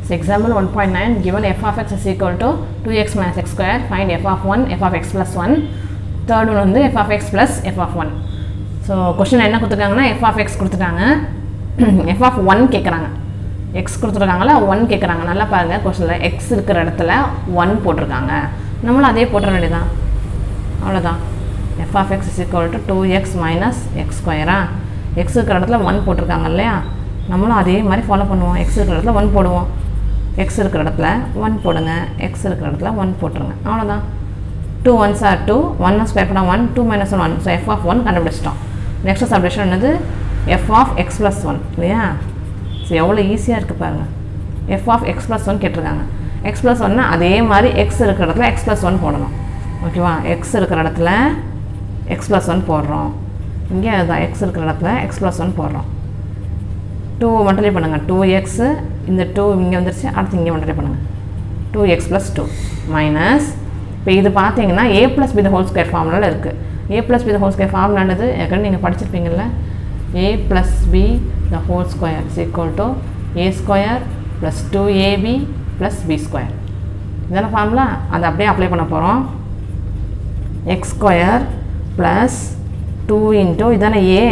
So example 1.9 given f of x is equal to 2x minus x square find f of 1 f of x plus 1 third one வந்து f of x plus f of 1 so question என்ன கொடுத்துருக்காங்கன்னா f of x கொடுத்துருக்காங்க f of 1 கேட்குறாங்க x கொடுத்துருக்காங்களா 1 கேட்குறாங்க நல்லா பாருங்கள் கொஷனில் x இருக்கிற இடத்துல 1 போட்டிருக்காங்க நம்மளும் அதே போட்டுற வேண்டியதான் அவ்வளோதான் f of x is equal to 2x minus x ஸ்கொயரா x இருக்கிற இடத்துல 1 போட்டிருக்காங்க இல்லையா நம்மளும் அதே மாதிரி ஃபாலோ பண்ணுவோம் x இருக்கிற இடத்துல 1 போடுவோம் x இருக்கிற இடத்துல 1 போடுங்க x இருக்கிற இடத்துல 1 போட்டுருங்க அவ்வளோதான் two ones or two one square பண்ணால் one two minus one one so f of one கண்டுபிடிச்சிட்டோம் நெக்ஸ்ட் சப்டிஷன் என்னது f of x plus one இல்லையா ஸோ எவ்வளோ ஈஸியாக இருக்குது பாருங்கள் f of x plus one கேட்டிருக்காங்க எக்ஸ் ப்ளஸ் ஒன்னா அதே மாதிரி எக்ஸ் இருக்கிற இடத்துல எக்ஸ் ப்ளஸ் ஒன் போடணும் ஓகேவா எக்ஸ் இருக்கிற இடத்துல எக்ஸ் ப்ளஸ் ஒன் போடுறோம் இங்கே அதுதான் எக்ஸ் இருக்கிற இடத்துல எக்ஸ் ப்ளஸ் ஒன் போடுறோம் டூ மல்டிப்ளை பண்ணுங்கள் டூ எக்ஸு இந்த டூ இங்கே வந்துருச்சு அடுத்து இங்கே மல்டிப்ளை பண்ணுங்கள் two x plus two minus இப்போ இது பார்த்தீங்கன்னா a plus b the whole square ஃபார்முலாவில் இருக்குது a plus b the whole square ஃபார்முலானது ஏற்கனவே நீங்கள் படிச்சிருப்பீங்கள்ல a plus b the whole square is equal to a square plus two a b plus b square இதெல்லாம் ஃபார்முலா அதை அப்படியே அப்ளை பண்ண போகிறோம் x square plus two into இதானே ஏ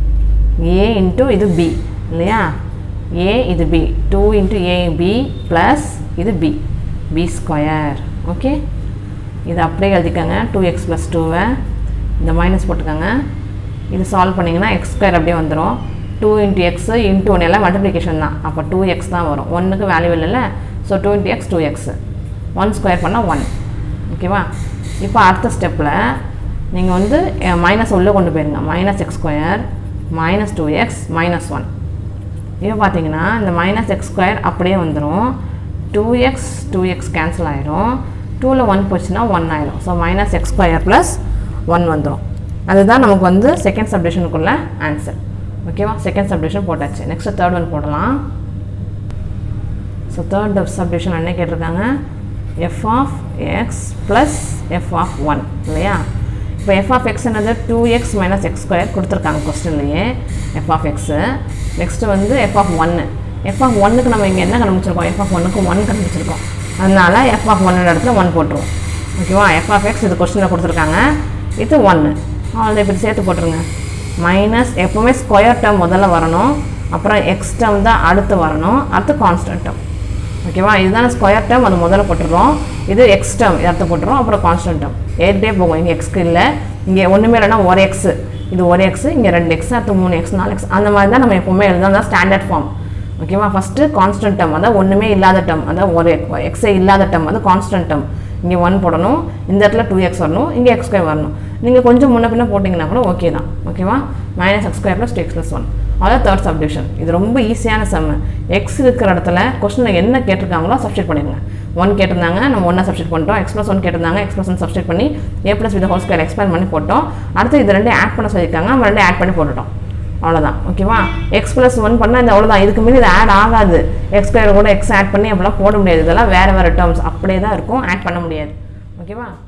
ஏ இன்ட்டு இது பி இல்லையா ஏ இது b two into a b plus இது பி பி ஸ்கொயர் ஓகே இது அப்படியே எழுதிக்கோங்க டூ எக்ஸ் ப்ளஸ் டூவை இந்த மைனஸ் போட்டுக்கோங்க இது சால்வ் பண்ணிங்கன்னா எக்ஸ் ஸ்கொயர் அப்படியே வந்துடும் டூ இன்ட்டு எக்ஸு இன்ட்டு ஒன்று எல்லாம் மல்டிப்ளிகேஷன் தான் அப்போ டூ எக்ஸ் தான் வரும் ஒன்றுக்கு வேல்யூ இல்லைல்ல so two into x two x one square பண்ணால் ஒன் ஓகேவா இப்போ அடுத்த ஸ்டெப்பில் நீங்கள் வந்து மைனஸ் உள்ளே கொண்டு போயிருங்க minus x square minus two x minus one இப்போ பார்த்தீங்கன்னா இந்த மைனஸ் எக்ஸ் ஸ்கொயர் அப்படியே வந்துடும் two x two x cancel ஆயிரும் டூவில் ஒன் போச்சுன்னா ஒன் ஆயிரும் so minus x square plus one வந்துடும் அதுதான் நமக்கு வந்து செகண்ட் சப்டிஷனுக்குள்ள ஆன்சர் ஓகேவா செகண்ட் சப்டிஷன் போட்டாச்சு நெக்ஸ்ட் தேர்ட் ஒன் போடலாம் ஸோ தேர்ட் சப்டிஷன் என்ன கேட்டிருக்காங்க f of x plus f of one இல்லையா இப்போ எஃப் ஆஃப் எக்ஸ் என்னது two x minus x square கொடுத்துருக்காங்க கொஸ்டின்லேயே எஃப் ஆஃப் எக்ஸு நெக்ஸ்ட்டு வந்து எஃப் ஆஃப் ஒன்று எஃப் ஆஃப் ஒன்னுக்கு நம்ம இங்கே என்ன கண்டுபிடிச்சிருக்கோம் எஃப் ஆஃப் ஒன்னுக்கு ஒன் கண்டுபிடிச்சிருக்கோம் அதனால எஃப் ஆஃப் ஒன்னோட இடத்துல ஒன் போட்டுருவோம் ஓகேவா எஃப் ஆஃப் எக்ஸ் இது கொஸ்டினில் கொடுத்துருக்காங்க இது ஒன்று அவ்வளோ இப்படி சேர்த்து போட்டுருங்க மைனஸ் எப்போவுமே ஸ்கொயர் டேர்ம் முதல்ல வரணும் அப்புறம் எக்ஸ் டேர்ம் தான் அடுத்து வரணும் அடுத்து கான்ஸ்டன்ட் டேர்ம் ஓகேவா இதுதான ஸ்கொயர் டேர்ம் அது முதல்ல போட்டுடுறோம் இது எக்ஸ் டேர்ம் இடத்த போட்டுறோம் அப்புறம் கான்ஸ்டன்ட் டேர்ம் ஏறிட்டே போகும் இங்கே எக்ஸ்க்கு இல்லை இங்கே ஒன்றுமே இல்லைன்னா ஒரு எக்ஸு இது ஒரு எக்ஸு இங்கே ரெண்டு எக்ஸ் அடுத்து மூணு எக்ஸ் நாலு எக்ஸ் அந்த மாதிரி தான் நம்ம எப்போவுமே எழுதணும் தான் ஸ்டாண்டர்ட் ஃபார்ம் ஓகேவா ஃபஸ்ட்டு கான்ஸ்டன்ட் டேர்ம் அதாவது ஒன்றுமே இல்லாத டேர்ம் அதாவது ஒரு எக்ஸே இல்லாத டேர்ம் அது கான்ஸ்டன்ட் டேர்ம் இங்கே ஒன் போடணும் இந்த இடத்துல டூ எக்ஸ் வரணும் இங்கே எக்ஸ் ஸ்கொயர் வரணும் நீங்கள் கொஞ்சம் முன்ன பின்ன போட்டிங்கன்னா கூட ஓகே தான் ஓகேவா minus x square plus two x plus one அதாவது தேர்ட் சப்டிவிஷன் இது ரொம்ப ஈஸியான சம்மு எக்ஸ் இருக்கிற இடத்துல கொஸ்டினில் என்ன கேட்டிருக்காங்களோ சப்ஸ்டிட் பண்ணிடுங்க ஒன் கேட்டிருந்தாங்க நம்ம ஒன்றா சப்ஸ்டிட் பண்ணிட்டோம் எக்ஸ் ப்ளஸ் ஒன் கேட்டிருந்தாங்க எக்ஸ் ப்ளஸ் ஒன் சப்ஸ்டிட் பண்ணி a plus with whole square expand பண்ணி போட்டோம் அடுத்து இது ரெண்டு ஆட் பண்ண சொல்லியிருக்காங்க நம்ம ரெண்டு ஆட் பண்ணி போட்டுட்டோம் அவ்வளோதான் ஓகேவா எக்ஸ் ப்ளஸ் ஒன் பண்ணால் இந்த அவ்வளோதான் இதுக்கு மீறி இது ஆட் ஆகாது எக்ஸ் ஸ்கொயர் கூட எக்ஸ் ஆட் பண்ணி அப்படிலாம் போட முடியாது இதெல்லாம் வேறு வேறு டேர்ம்ஸ் அப்படியே தான் இருக்கும் ஆட் பண்ண முடியாது ஓகேவா